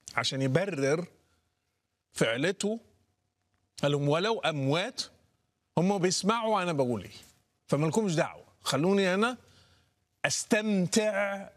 عشان يبرر فعلته قال لهم ولو اموات هم بيسمعوا انا بقول ايه فمالكمش دعوه خلوني انا استمتع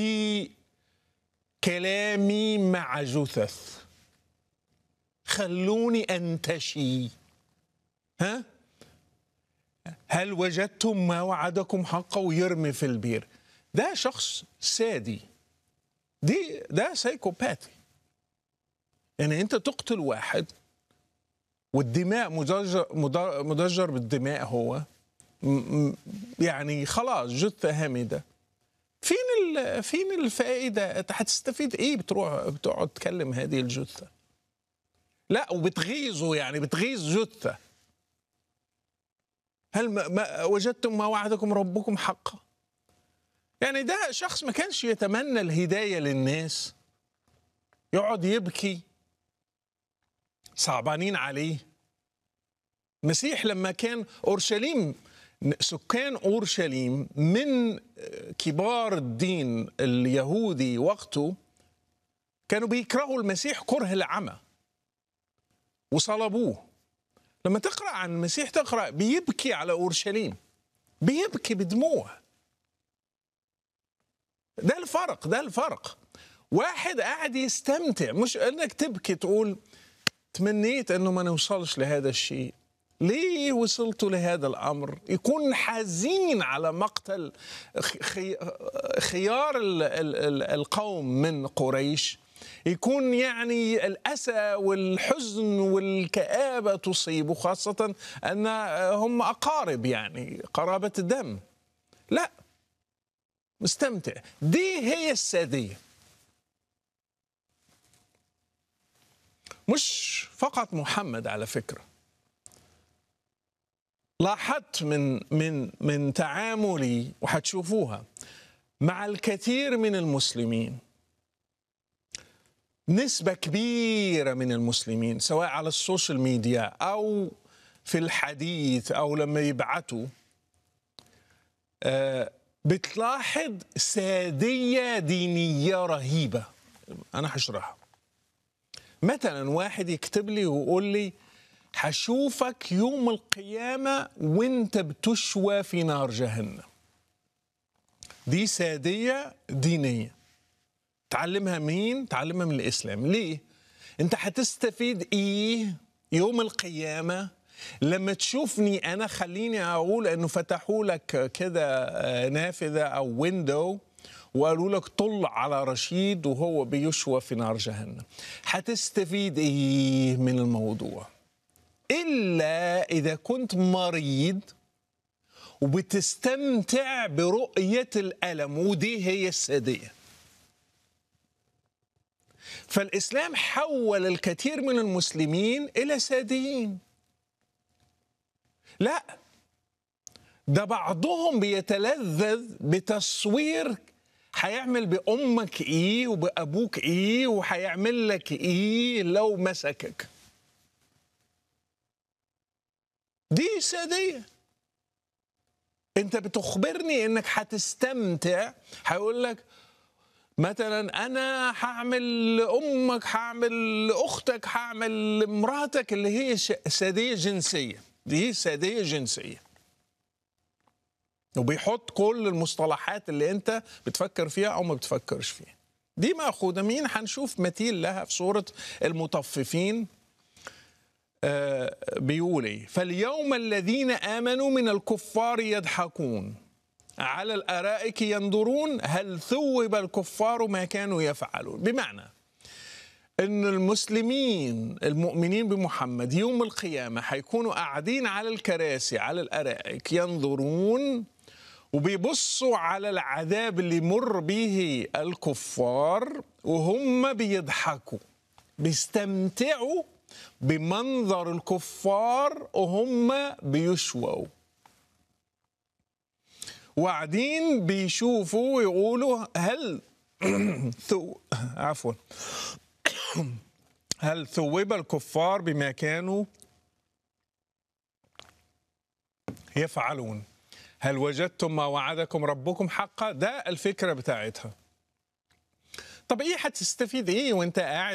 بكلامي مع جثث خلوني انتشي ها هل وجدتم ما وعدكم حقا ويرمي في البير ده شخص سادي دي ده سايكوباتي يعني انت تقتل واحد والدماء مدجر, مدجر بالدماء هو يعني خلاص جثة هامدة فين فين الفائدة انت هتستفيد ايه بتروح بتقعد تكلم هذه الجثة لا وبتغيظه يعني بتغيظ جثة هل ما, ما وجدتم ما وعدكم ربكم حقا يعني ده شخص ما كانش يتمنى الهداية للناس يقعد يبكي صعبانين عليه المسيح لما كان أورشليم سكان أورشليم من كبار الدين اليهودي وقته كانوا بيكرهوا المسيح كره العمى وصلبوه لما تقرأ عن المسيح تقرأ بيبكي على أورشليم بيبكي بدموع ده الفرق ده الفرق واحد قاعد يستمتع مش انك تبكي تقول تمنيت انه ما نوصلش لهذا الشيء ليه وصلتوا لهذا الامر يكون حزين على مقتل خيار القوم من قريش يكون يعني الاسى والحزن والكابه تصيبه خاصه ان هم اقارب يعني قرابه الدم لا مستمتع دي هي الساديه مش فقط محمد على فكره لاحظت من من من تعاملي وحتشوفوها مع الكثير من المسلمين نسبة كبيرة من المسلمين سواء على السوشيال ميديا أو في الحديث أو لما يبعتوا آه بتلاحظ سادية دينية رهيبة أنا هشرحها مثلا واحد يكتب لي ويقول لي هشوفك يوم القيامة وانت بتشوى في نار جهنم دي سادية دينية تعلمها مين؟ تعلمها من الإسلام ليه؟ انت هتستفيد ايه يوم القيامة لما تشوفني أنا خليني أقول أنه فتحوا لك كده نافذة أو ويندو وقالوا لك طل على رشيد وهو بيشوى في نار جهنم هتستفيد ايه من الموضوع الا اذا كنت مريض وبتستمتع برؤيه الالم ودي هي الساديه فالاسلام حول الكثير من المسلمين الى ساديين لا ده بعضهم بيتلذذ بتصوير هيعمل بأمك إيه وبأبوك إيه وهيعمل لك إيه لو مسكك دي سادية أنت بتخبرني إنك هتستمتع هيقول لك مثلا أنا هعمل لأمك هعمل لأختك هعمل لمراتك اللي هي سادية جنسية دي سادية جنسية وبيحط كل المصطلحات اللي انت بتفكر فيها او ما بتفكرش فيها دي مأخوذة مين هنشوف مثيل لها في سورة المطففين آه بيقول ايه فاليوم الذين آمنوا من الكفار يضحكون على الأرائك ينظرون هل ثوب الكفار ما كانوا يفعلون بمعنى ان المسلمين المؤمنين بمحمد يوم القيامة هيكونوا قاعدين على الكراسي على الأرائك ينظرون وبيبصوا على العذاب اللي مر به الكفار وهم بيضحكوا بيستمتعوا بمنظر الكفار وهم بيشووا وقاعدين بيشوفوا ويقولوا هل ثو عفوا هل ثوب الكفار بما كانوا يفعلون هل وجدتم ما وعدكم ربكم حقا ده الفكرة بتاعتها طب ايه هتستفيد ايه وانت قاعد